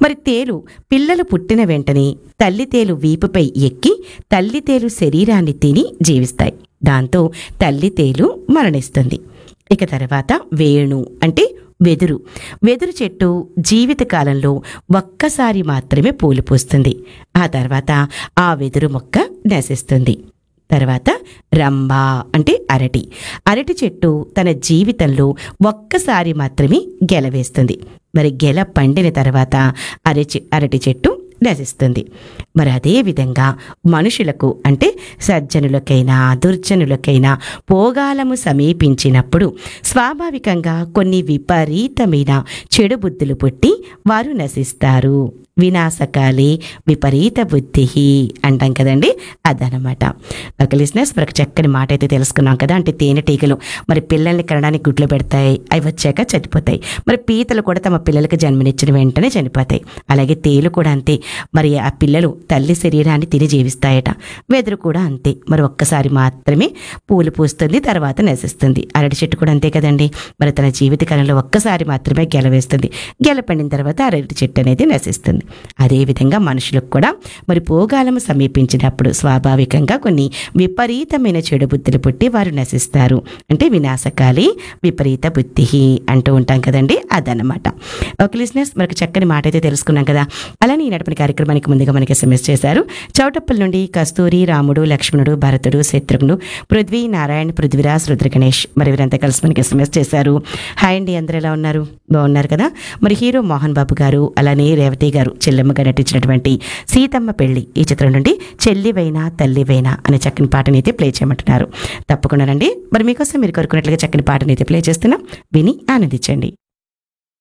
మరి తేలు పిల్లలు పుట్టిన వెంటనే తల్లి తేలు వీపుపై ఎక్కి తల్లి తేలు శరీరాన్ని తిని జీవిస్తాయి దాంతో తల్లి తేలు మరణిస్తుంది ఇక తర్వాత వేణు అంటే వెదురు వెదురు చెట్టు జీవితకాలంలో ఒక్కసారి మాత్రమే పూలు పూస్తుంది ఆ తర్వాత ఆ వెదురు మొక్క నశిస్తుంది తర్వాత రంభ అంటే అరటి అరటి చెట్టు తన జీవితంలో ఒక్కసారి మాత్రమే గెల వేస్తుంది మరి గెల పండిన తర్వాత అరచి అరటి చెట్టు నశిస్తుంది మరి అదే విధంగా మనుషులకు అంటే సజ్జనులకైనా దుర్జనులకైనా పోగాలము సమీపించినప్పుడు స్వాభావికంగా కొన్ని విపరీతమైన చెడు బుద్ధులు పుట్టి వారు నశిస్తారు వినాశకాలే విపరీత బుద్ధి అంటాం కదండి అదనమాట ఒక లిసినర్స్ మనకు చక్కని మాట అయితే తెలుసుకున్నాం కదా అంటే తేనెటీగలు మరి పిల్లల్ని కనడానికి గుడ్లు పెడతాయి అవి వచ్చాక చనిపోతాయి మరి పీతలు కూడా తమ పిల్లలకి జన్మనిచ్చిన వెంటనే చనిపోతాయి అలాగే తేలు కూడా అంతే మరి ఆ పిల్లలు తల్లి శరీరాన్ని తిని జీవిస్తాయట వెదురు కూడా అంతే మరి ఒక్కసారి మాత్రమే పూలు పూస్తుంది తర్వాత నశిస్తుంది అరటి చెట్టు కూడా అంతే కదండి మరి తన జీవితకాలంలో ఒక్కసారి మాత్రమే గెలవేస్తుంది గెల పండిన తర్వాత అరటి చెట్టు అనేది నశిస్తుంది అదేవిధంగా మనుషులకు కూడా మరి పోగాలము సమీపించినప్పుడు స్వాభావికంగా కొన్ని విపరీతమైన చెడు బుద్ధులు పుట్టి వారు నశిస్తారు అంటే వినాశకాలి విపరీత బుద్ధి అంటూ ఉంటాం కదండి అదనమాట ఒక లిజినెస్ మనకు చక్కని మాట అయితే తెలుసుకున్నాం కదా అలానే ఈ నడపని కార్యక్రమానికి ముందుగా మనకి ఎస్ఎంఎస్ చేశారు చౌటప్పల్ నుండి కస్తూరి రాముడు లక్ష్మణుడు భరతుడు శత్రుఘ్నుడు పృథ్వీ నారాయణ్ పృథ్వీరాజ్ రుద్ర గణేష్ మరి వీరంతా కలిసి మనకి ఎస్ఎంఎస్ చేశారు హాయ్ అండి అందరూ ఎలా ఉన్నారు బాగున్నారు కదా మరి హీరో మోహన్ బాబు గారు అలానే రేవతి గారు చెల్లెమ్మగా నటించినటువంటి సీతమ్మ పెళ్లి ఈ చిత్రం నుండి చెల్లివైనా తల్లివైనా అనే చక్కని పాటని అయితే ప్లే చేయమంటున్నారు తప్పకుండా రండి మరి మీకోసం మీరు కోరుకున్నట్లుగా చక్కని పాటని అయితే ప్లే చేస్తున్నా విని ఆనందించండి